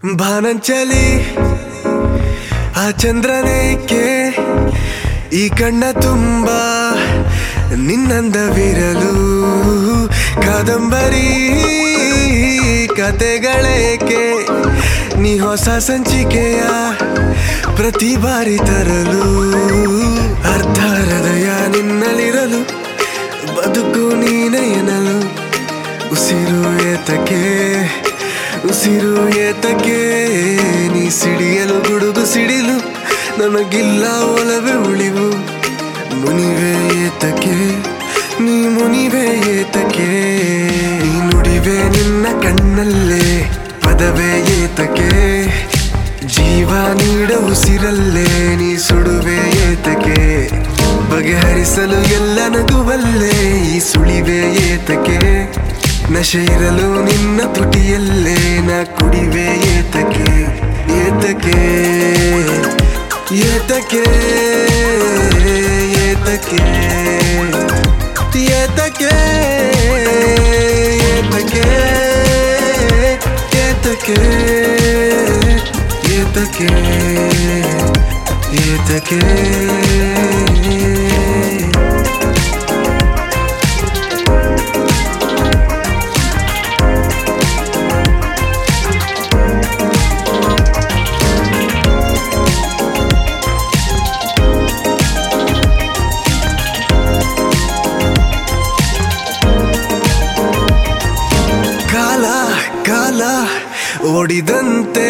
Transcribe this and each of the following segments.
ಬಾನಂಚಲಿ ಆ ಚಂದ್ರನೇಕೆ ಈ ಕಣ್ಣ ತುಂಬ ನಿನ್ನಂದವಿರಲು ಕಾದಂಬರಿ ಕತೆಗಳೇಕೆ ನೀ ಹೊಸ ಸಂಚಿಕೆಯ ಪ್ರತಿ ಬಾರಿ ತರಲು ಅರ್ಧ ಹೃದಯ ನಿನ್ನಲ್ಲಿರಲು ಬದುಕು ನೀನೆ ಎನ್ನಲು ಉಸಿರು ಏತಕ್ಕೆ ಉಸಿರು ಏತಕ್ಕೆ ನೀ ಸಿಡಿಯಲು ಗುಡುಗು ಸಿಡಿಲು ನನಗಿಲ್ಲ ಒಲವೇ ಉಳಿವು ಮುನಿವೆ ಏತಕ್ಕೆ ನೀ ಮುನಿವೆ ಏತಕ್ಕೆ ನೀ ನುಡಿವೆ ನಿನ್ನ ಕಣ್ಣಲ್ಲೇ ಪದವೇ ಏತಕ್ಕೆ ಜೀವ ನೀಡ ಉಸಿರಲ್ಲೇ ನೀ ಸುಡುವೆ ಏತಕ್ಕೆ ಬಗೆಹರಿಸಲು ಎಲ್ಲ ನಗುವಲ್ಲೇ ಈ ಸುಳಿವೆ ಏತಕ್ಕೆ ನಶೆ ಇರಲು ನಿನ್ನ ತುಟಿಯಲ್ಲೇ ನಾ ಕುಡಿವೆ ಏತಕ್ಕೆ ಏತಕ್ಕೆ ಏತಕ್ಕೆ ಏತಕ್ಕೆ ಏತಕ್ಕೆ ಏತಕ್ಕೆ ಏತಕ್ಕೆ ಏತಕ್ಕೆ ಏತಕ್ಕೆ ಕಾಲ ಕಾಲ ಓಡಿದಂತೆ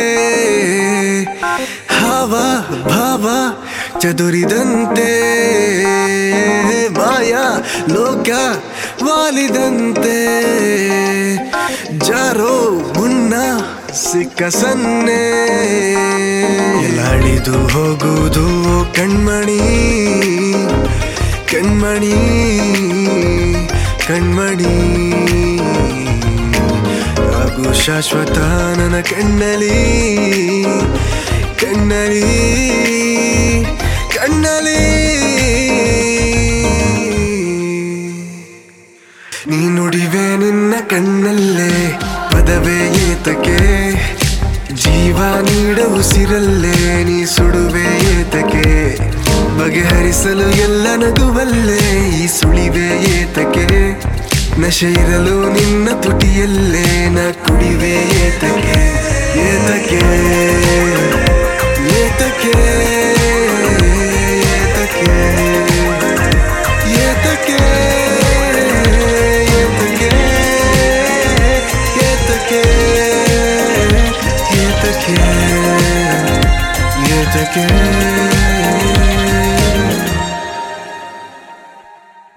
ಹಾವ ಭಾವ ಚದುರಿದಂತೆ ಮಾಯಾ ಲೋಕ ವಾಲಿದಂತೆ ಜಾರೋ ಮುನ್ನ ಸಿಕ್ಕ ಸನ್ನೆ ಎಲ್ಲಾಳಿದು ಹೋಗುವುದು ಕಣ್ಮಣಿ ಕಣ್ಮಣಿ ಕಣ್ಮಣಿ ಹಾಗೂ ಶಾಶ್ವತ ನನ್ನ ಕಣ್ಣಲಿ ಕಣ್ಣಲಿ ಕಣ್ಣಲಿ ನೀ ನುಡಿವೆ ನಿನ್ನ ಕಣ್ಣಲ್ಲೇ ಪದವೇ ಏತಕ್ಕೆ ಜೀವ ನೀಡ ಉಸಿರಲ್ಲೇ ನೀ ಸುಡುವೆ ಏತಕ್ಕೆ ಬಗೆಹರಿಸಲು ಎಲ್ಲ ನಗುವಲ್ಲೇ ಈ ಸುಳಿವೆ ಏತಕ್ಕೆ ನಶೆ ಇರಲು ನಿನ್ನ ತುಟಿಯಲ್ಲೇ ನಾ ಕುಡಿವೆ ಏತಕ್ಕೆ ಏತಕ್ಕೆ ಏತಕ್ಕೆ ಏತಕ್ಕೆ ಏತಕ್ಕೆ ಏತಕ್ಕೆ ಏತಕ್ಕೆ ಏತಕ್ಕೆ ಏತಕ್ಕೆ